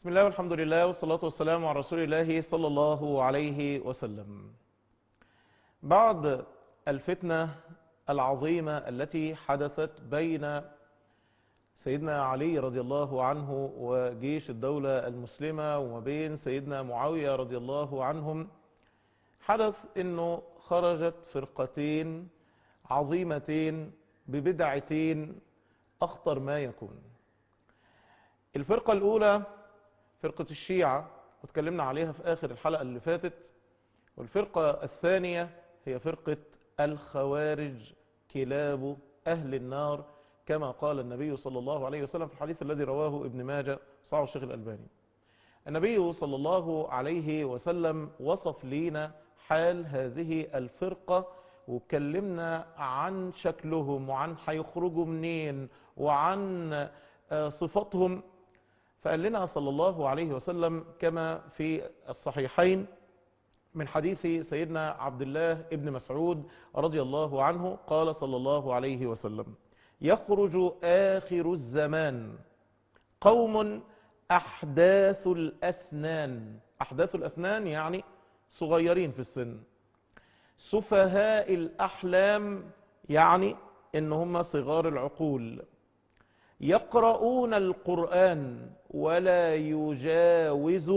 بسم الله والحمد لله والصلاة والسلام على رسول الله صلى الله عليه وسلم بعد الفتنة العظيمة التي حدثت بين سيدنا علي رضي الله عنه وجيش الدولة المسلمة وما بين سيدنا معاوية رضي الله عنهم حدث انه خرجت فرقتين عظيمتين ببدعتين اخطر ما يكون الفرقة الاولى فرقة الشيعة واتكلمنا عليها في اخر الحلقة اللي فاتت والفرقة الثانية هي فرقة الخوارج كلاب اهل النار كما قال النبي صلى الله عليه وسلم في الحديث الذي رواه ابن ماجه صحيح الشيخ الألباني النبي صلى الله عليه وسلم وصف لينا حال هذه الفرقة وكلمنا عن شكلهم وعن هيخرجوا منين وعن صفاتهم فقال لنا صلى الله عليه وسلم كما في الصحيحين من حديث سيدنا عبد الله ابن مسعود رضي الله عنه قال صلى الله عليه وسلم يخرج آخر الزمان قوم أحداث الأسنان أحداث الأسنان يعني صغيرين في السن سفهاء الأحلام يعني إن هم صغار العقول يقرؤون القرآن ولا يجاوز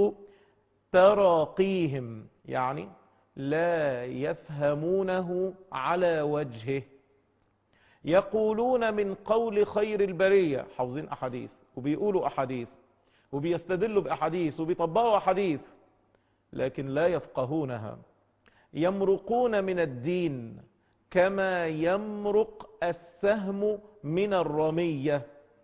تراقيهم يعني لا يفهمونه على وجهه يقولون من قول خير البرية حافظين أحاديث وبيقولوا أحاديث وبيستدلوا بأحاديث وبيطبقوا أحاديث لكن لا يفقهونها يمرقون من الدين كما يمرق السهم من الرمية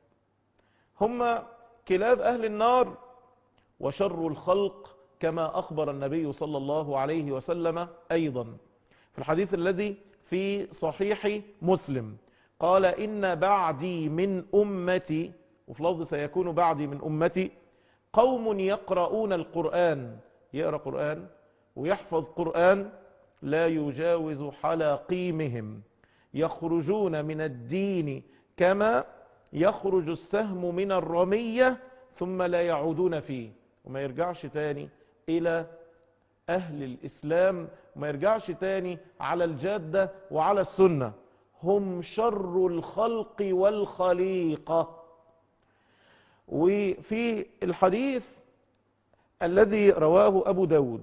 هم كلاب أهل النار وشر الخلق كما أخبر النبي صلى الله عليه وسلم أيضا في الحديث الذي في صحيح مسلم قال إن بعدي من أمتي وفي لفظ سيكون بعدي من أمتي قوم يقرؤون القرآن يقرأ قرآن ويحفظ قرآن لا يجاوز حلاقيمهم يخرجون من الدين كما يخرج السهم من الرمية ثم لا يعودون فيه وما يرجعش تاني إلى أهل الإسلام وما يرجعش تاني على الجادة وعلى السنة هم شر الخلق والخليقة وفي الحديث الذي رواه أبو داود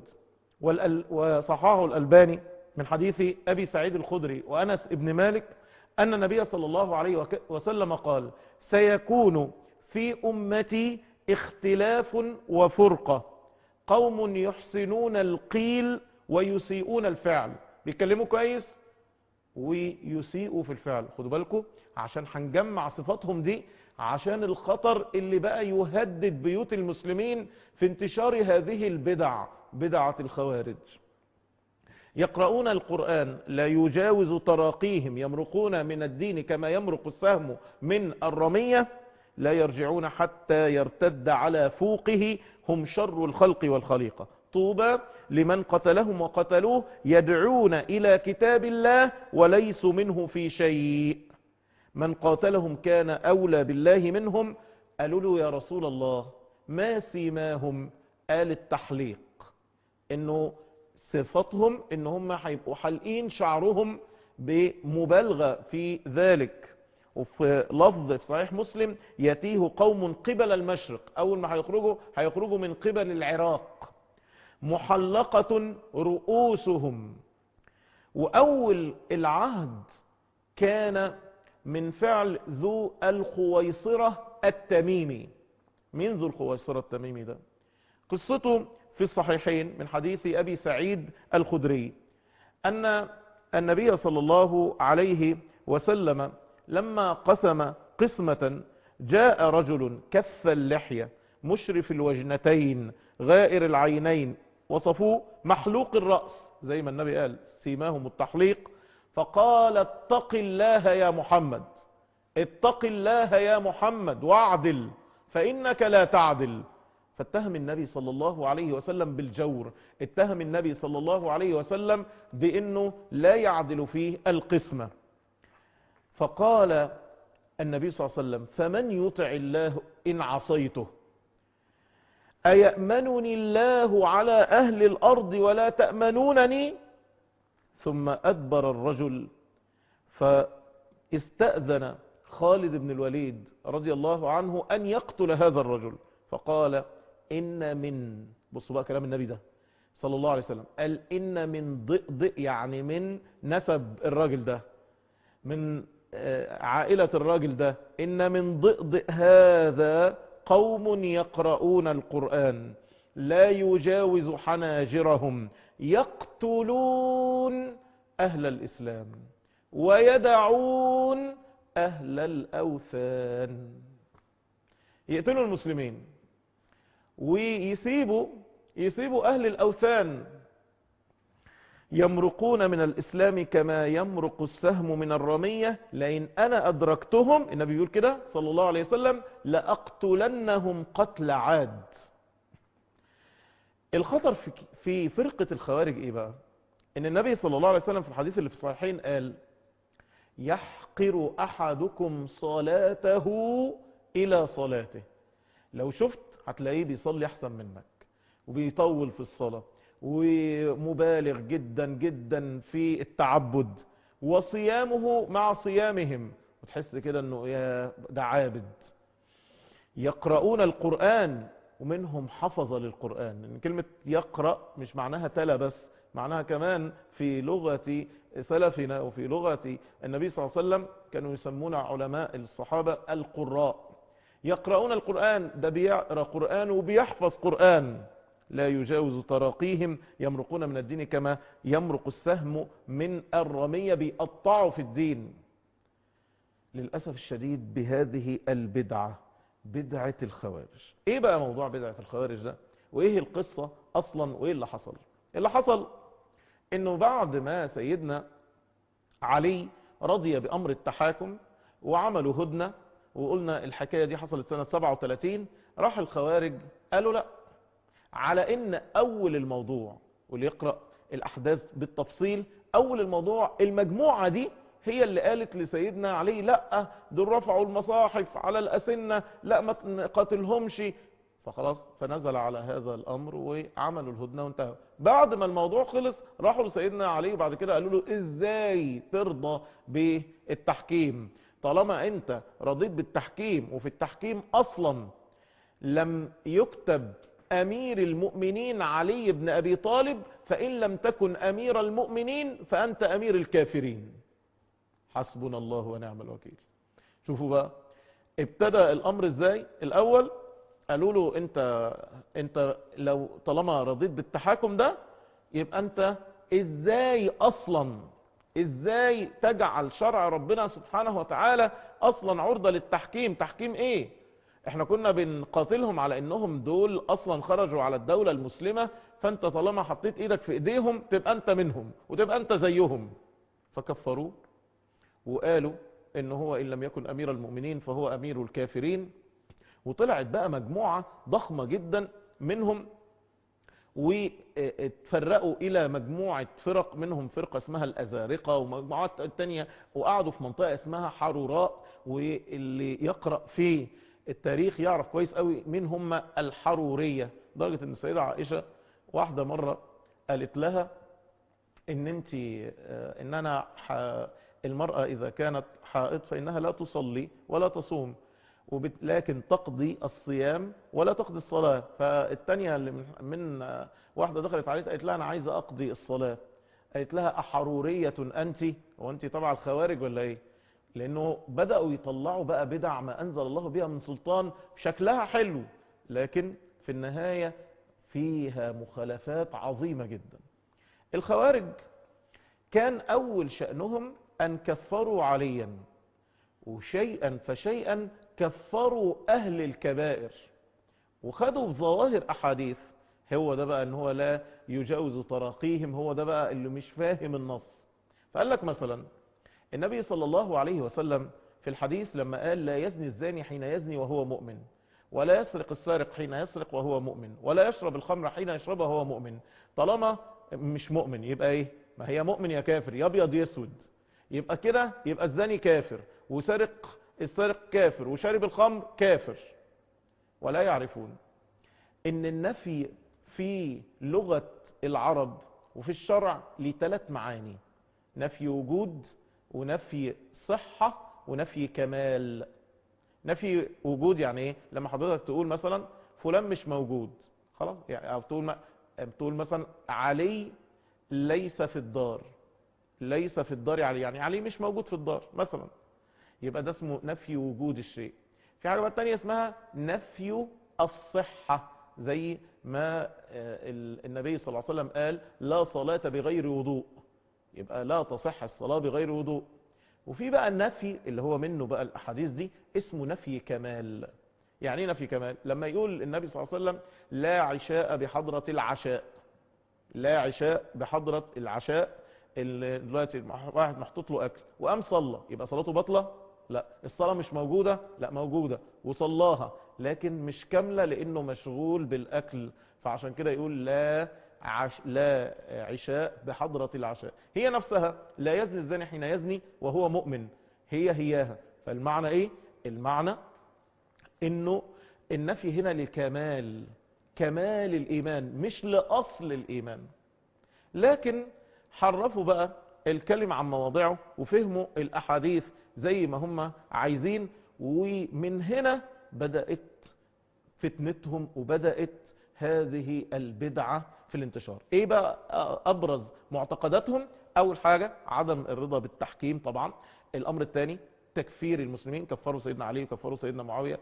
وصححه الألباني من حديث أبي سعيد الخدري وأنس ابن مالك أن النبي صلى الله عليه وسلم قال سيكون في أمتي اختلاف وفرقة قوم يحسنون القيل ويسيئون الفعل بيتكلموا كويس ويسيئوا في الفعل خدوا بالكم عشان هنجمع صفاتهم دي عشان الخطر اللي بقى يهدد بيوت المسلمين في انتشار هذه البدع بدعة الخوارج يقرؤون القرآن لا يجاوز تراقيهم يمرقون من الدين كما يمرق السهم من الرمية لا يرجعون حتى يرتد على فوقه هم شر الخلق والخليقة طوبى لمن قتلهم وقتلوه يدعون إلى كتاب الله وليسوا منه في شيء من قاتلهم كان أولى بالله منهم قالوا له يا رسول الله ما سيماهم قال التحليق انه صفتهم ان هم هيبقوا حلقين شعرهم بمبالغة في ذلك وفي لفظ في صحيح مسلم يتيه قوم قبل المشرق اول ما هيخرجوا هيخرجوا من قبل العراق محلقة رؤوسهم واول العهد كان من فعل ذو الخويصرة التميمي مين ذو الخويصرة التميمي ده قصته في الصحيحين من حديث أبي سعيد الخدري أن النبي صلى الله عليه وسلم لما قسم قسمة جاء رجل كف اللحية مشرف الوجنتين غائر العينين وصفوه محلوق الرأس زي ما النبي قال سيماهم التحليق فقال اتق الله يا محمد اتق الله يا محمد واعدل فإنك لا تعدل فاتهم النبي صلى الله عليه وسلم بالجور اتهم النبي صلى الله عليه وسلم بأنه لا يعدل فيه القسمة فقال النبي صلى الله عليه وسلم فمن يطع الله إن عصيته أيأمنني الله على أهل الأرض ولا تأمنونني ثم أدبر الرجل فاستأذن خالد بن الوليد رضي الله عنه أن يقتل هذا الرجل فقال إن من بصوا بقى كلام النبي ده صلى الله عليه وسلم قال إن من ضئضئ يعني من نسب الراجل ده من عائلة الراجل ده إن من ضئضئ هذا قوم يقرؤون القرآن لا يجاوز حناجرهم يقتلون أهل الإسلام ويدعون أهل الأوثان يقتلوا المسلمين ويسيبوا يسيبوا أهل الأوثان يمرقون من الإسلام كما يمرق السهم من الرمية لئن أنا أدركتهم النبي يقول كده صلى الله عليه وسلم لأقتلنهم قتل عاد الخطر في في فرقة الخوارج إيه بقى إن النبي صلى الله عليه وسلم في الحديث اللي في الصحيحين قال يحقر أحدكم صلاته إلى صلاته لو شفت هتلاقيه بيصلي أحسن منك وبيطول في الصلاة ومبالغ جدا جدا في التعبد وصيامه مع صيامهم وتحس كده انه يا ده عابد يقرؤون القرآن ومنهم حفظ للقرآن لأن كلمة يقرأ مش معناها تلا بس معناها كمان في لغة سلفنا وفي لغة النبي صلى الله عليه وسلم كانوا يسمون علماء الصحابة القراء يقرؤون القرآن ده بيقرأ قرآن وبيحفظ قرآن لا يجاوز تراقيهم يمرقون من الدين كما يمرق السهم من الرمية بيقطعوا في الدين للأسف الشديد بهذه البدعة بدعة الخوارج ايه بقى موضوع بدعة الخوارج ده وايه القصة اصلا وايه اللي حصل اللي حصل انه بعد ما سيدنا علي رضي بامر التحاكم وعملوا هدنة وقلنا الحكاية دي حصلت سنة 37 راح الخوارج قالوا لا على ان اول الموضوع واللي يقرأ الاحداث بالتفصيل اول الموضوع المجموعة دي هي اللي قالت لسيدنا علي لا دول رفعوا المصاحف على الأسنة لا ما قاتلهمش فخلاص فنزل على هذا الأمر وعملوا الهدنة وانتهوا بعد ما الموضوع خلص راحوا لسيدنا علي وبعد كده قالوا له ازاي ترضى بالتحكيم طالما انت رضيت بالتحكيم وفي التحكيم اصلا لم يكتب امير المؤمنين علي بن ابي طالب فان لم تكن امير المؤمنين فانت امير الكافرين حسبنا الله ونعم الوكيل شوفوا بقى ابتدى الامر ازاي الاول قالوا له انت انت لو طالما رضيت بالتحاكم ده يبقى انت ازاي اصلا ازاي تجعل شرع ربنا سبحانه وتعالى اصلا عرضة للتحكيم تحكيم ايه احنا كنا بنقاتلهم على انهم دول اصلا خرجوا على الدولة المسلمة فانت طالما حطيت ايدك في ايديهم تبقى انت منهم وتبقى انت زيهم فكفروه وقالوا ان هو ان لم يكن امير المؤمنين فهو امير الكافرين وطلعت بقى مجموعة ضخمة جدا منهم واتفرقوا الى مجموعة فرق منهم فرقة اسمها الازارقة ومجموعات تانية وقعدوا في منطقة اسمها حروراء واللي يقرأ في التاريخ يعرف كويس قوي مين هم الحرورية درجة ان السيدة عائشة واحدة مرة قالت لها ان انت ان انا المرأة إذا كانت حائض فإنها لا تصلي ولا تصوم لكن تقضي الصيام ولا تقضي الصلاة فالتانية اللي من, من واحدة دخلت عليها قالت لها أنا عايزة أقضي الصلاة قالت لها أحرورية أنت وأنت طبعا الخوارج ولا إيه لأنه بدأوا يطلعوا بقى بدع ما أنزل الله بها من سلطان شكلها حلو لكن في النهاية فيها مخالفات عظيمة جدا الخوارج كان أول شأنهم أن كفروا عليا وشيئا فشيئا كفروا أهل الكبائر وخدوا بظواهر أحاديث هو ده بقى ان هو لا يجاوز تراقيهم هو ده بقى اللي مش فاهم النص فقال لك مثلا النبي صلى الله عليه وسلم في الحديث لما قال لا يزني الزاني حين يزني وهو مؤمن ولا يسرق السارق حين يسرق وهو مؤمن ولا يشرب الخمر حين يشربها وهو مؤمن طالما مش مؤمن يبقى ايه ما هي مؤمن يا كافر يا ابيض يسود يبقى كده يبقى الزاني كافر وسرق السارق كافر وشارب الخمر كافر ولا يعرفون ان النفي في لغة العرب وفي الشرع ليه ثلاث معاني نفي وجود ونفي صحة ونفي كمال نفي وجود يعني ايه لما حضرتك تقول مثلا فلان مش موجود خلاص يعني او تقول ما تقول مثلا علي ليس في الدار ليس في الدار علي يعني علي مش موجود في الدار مثلا يبقى ده اسمه نفي وجود الشيء في حاجه بقى تانية اسمها نفي الصحه زي ما النبي صلى الله عليه وسلم قال لا صلاه بغير وضوء يبقى لا تصح الصلاه بغير وضوء وفي بقى النفي اللي هو منه بقى الاحاديث دي اسمه نفي كمال يعني ايه نفي كمال لما يقول النبي صلى الله عليه وسلم لا عشاء بحضرة العشاء لا عشاء بحضرة العشاء اللي دلوقتي واحد محطوط له اكل وقام صلى يبقى صلاته بطلة لا الصلاة مش موجودة لا موجودة وصلاها لكن مش كاملة لانه مشغول بالاكل فعشان كده يقول لا عش لا عشاء بحضرة العشاء هي نفسها لا يزني الزاني حين يزني وهو مؤمن هي هياها فالمعنى ايه المعنى انه النفي هنا لكمال كمال الايمان مش لاصل الايمان لكن حرفوا بقى الكلم عن مواضعه وفهموا الاحاديث زي ما هم عايزين ومن هنا بدأت فتنتهم وبدأت هذه البدعة في الانتشار ايه بقى ابرز معتقداتهم اول حاجة عدم الرضا بالتحكيم طبعا الامر الثاني تكفير المسلمين كفروا سيدنا علي وكفروا سيدنا معاوية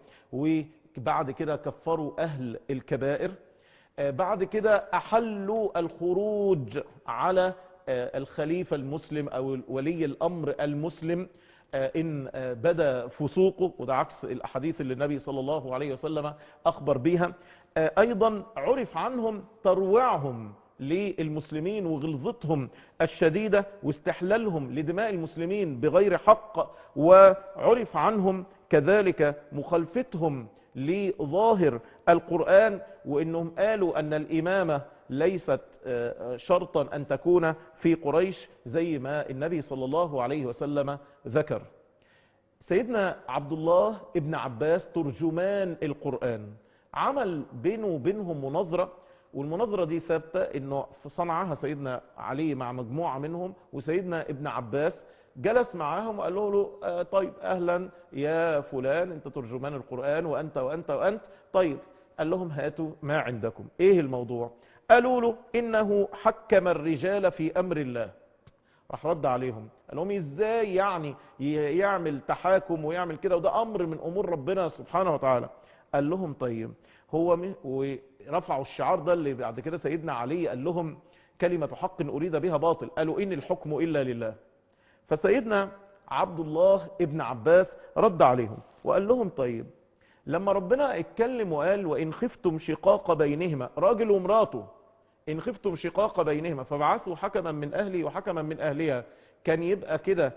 وبعد كده كفروا اهل الكبائر بعد كده احلوا الخروج على الخليفة المسلم او ولي الامر المسلم ان بدا فسوقه وده عكس الاحاديث اللي النبي صلى الله عليه وسلم اخبر بيها ايضا عرف عنهم ترويعهم للمسلمين وغلظتهم الشديدة واستحلالهم لدماء المسلمين بغير حق وعرف عنهم كذلك مخالفتهم لظاهر القرآن وانهم قالوا ان الامامة ليست شرطا ان تكون في قريش زي ما النبي صلى الله عليه وسلم ذكر سيدنا عبد الله ابن عباس ترجمان القرآن عمل بينه وبينهم مناظرة والمناظرة دي ثابتة انه صنعها سيدنا علي مع مجموعة منهم وسيدنا ابن عباس جلس معاهم وقال له آه طيب اهلا يا فلان انت ترجمان القرآن وانت وانت وانت طيب قال لهم هاتوا ما عندكم ايه الموضوع قالوا له انه حكم الرجال في امر الله راح رد عليهم قال لهم ازاي يعني يعمل تحاكم ويعمل كده وده امر من امور ربنا سبحانه وتعالى قال لهم طيب هو ورفعوا الشعار ده اللي بعد كده سيدنا علي قال لهم كلمة حق أريد بها باطل قالوا إن الحكم إلا لله فسيدنا عبد الله ابن عباس رد عليهم وقال لهم طيب لما ربنا اتكلم وقال وإن خفتم شقاق بينهما راجل ومراته إن خفتم شقاق بينهما فبعثوا حكما من أهلي وحكما من أهلها كان يبقى كده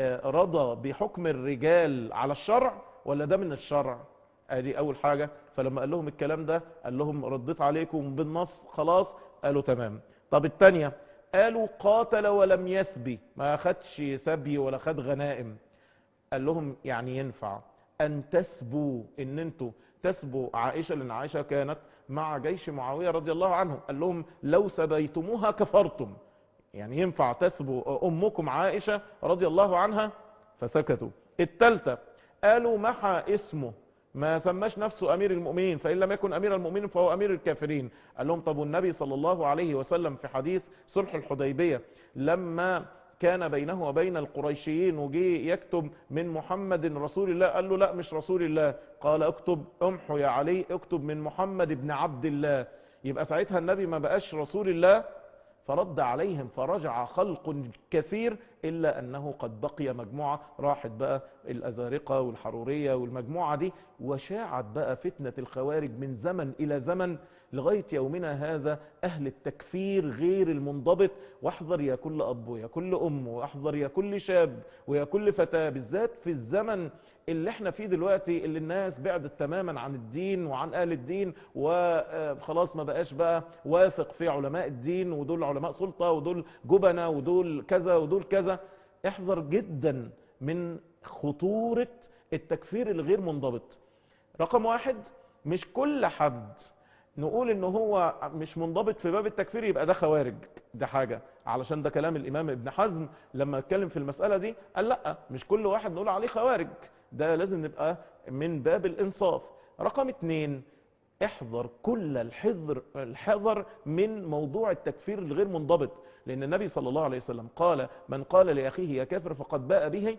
رضى بحكم الرجال على الشرع ولا ده من الشرع ادي اول حاجة فلما قال لهم الكلام ده قال لهم رديت عليكم بالنص خلاص قالوا تمام طب التانية قالوا قاتل ولم يسبي ما خدش سبي ولا خد غنائم قال لهم يعني ينفع ان تسبوا ان انتوا تسبوا عائشة لان عائشة كانت مع جيش معاوية رضي الله عنه قال لهم لو سبيتموها كفرتم يعني ينفع تسبوا امكم عائشة رضي الله عنها فسكتوا التالتة قالوا محى اسمه ما سماش نفسه امير المؤمنين فان لم يكن امير المؤمنين فهو امير الكافرين قال لهم طب والنبي صلى الله عليه وسلم في حديث صلح الحديبية لما كان بينه وبين القريشيين وجي يكتب من محمد رسول الله قال له لا مش رسول الله قال اكتب امحو يا علي اكتب من محمد بن عبد الله يبقى ساعتها النبي ما بقاش رسول الله فرد عليهم فرجع خلق كثير إلا أنه قد بقي مجموعة راحت بقى الأزارقة والحرورية والمجموعة دي وشاعت بقى فتنة الخوارج من زمن إلى زمن لغاية يومنا هذا أهل التكفير غير المنضبط واحذر يا كل أب ويا كل أم واحذر يا كل شاب ويا كل فتاة بالذات في الزمن اللي احنا فيه دلوقتي اللي الناس بعدت تماما عن الدين وعن اهل الدين وخلاص ما بقاش بقى واثق في علماء الدين ودول علماء سلطة ودول جبنة ودول كذا ودول كذا احذر جدا من خطورة التكفير الغير منضبط رقم واحد مش كل حد نقول ان هو مش منضبط في باب التكفير يبقى ده خوارج ده حاجة علشان ده كلام الامام ابن حزم لما اتكلم في المسألة دي قال لا مش كل واحد نقول عليه خوارج ده لازم نبقى من باب الانصاف رقم اتنين احذر كل الحذر الحذر من موضوع التكفير الغير منضبط لان النبي صلى الله عليه وسلم قال من قال لاخيه يا كافر فقد باء به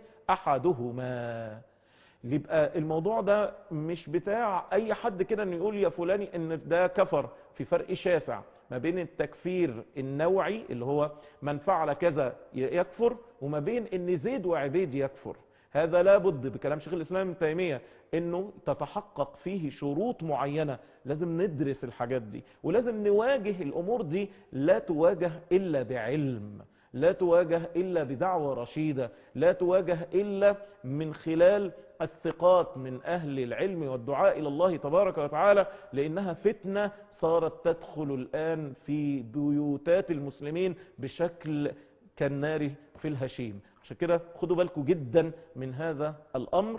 احدهما يبقى الموضوع ده مش بتاع اي حد كده انه يقول يا فلاني ان ده كفر في فرق شاسع ما بين التكفير النوعي اللي هو من فعل كذا يكفر وما بين ان زيد وعبيد يكفر هذا لابد بكلام شيخ الاسلام ابن تيميه انه تتحقق فيه شروط معينه لازم ندرس الحاجات دي ولازم نواجه الامور دي لا تواجه الا بعلم لا تواجه إلا بدعوة رشيدة لا تواجه إلا من خلال الثقات من أهل العلم والدعاء إلى الله تبارك وتعالى لأنها فتنة صارت تدخل الآن في بيوتات المسلمين بشكل كالنار في الهشيم عشان كده خدوا بالكم جدا من هذا الأمر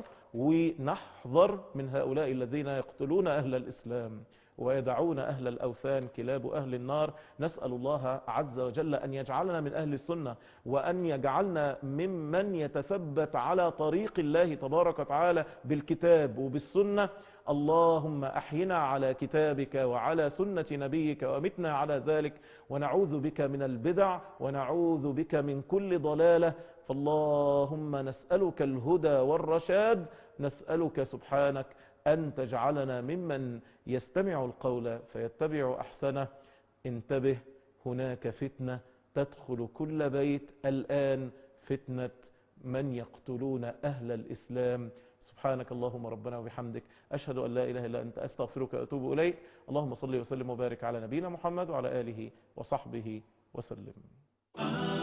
ونحذر من هؤلاء الذين يقتلون أهل الإسلام ويدعون أهل الأوثان كلاب أهل النار نسأل الله عز وجل أن يجعلنا من أهل السنة وأن يجعلنا ممن يتثبت على طريق الله تبارك وتعالى بالكتاب وبالسنة اللهم أحينا على كتابك وعلى سنة نبيك ومتنا على ذلك ونعوذ بك من البدع ونعوذ بك من كل ضلالة فاللهم نسألك الهدى والرشاد نسألك سبحانك أن تجعلنا ممن يستمع القول فيتبع أحسنه انتبه هناك فتنة تدخل كل بيت الآن فتنة من يقتلون أهل الإسلام سبحانك اللهم ربنا وبحمدك أشهد أن لا إله إلا أنت أستغفرك وأتوب إليك اللهم صل وسلم وبارك على نبينا محمد وعلى آله وصحبه وسلم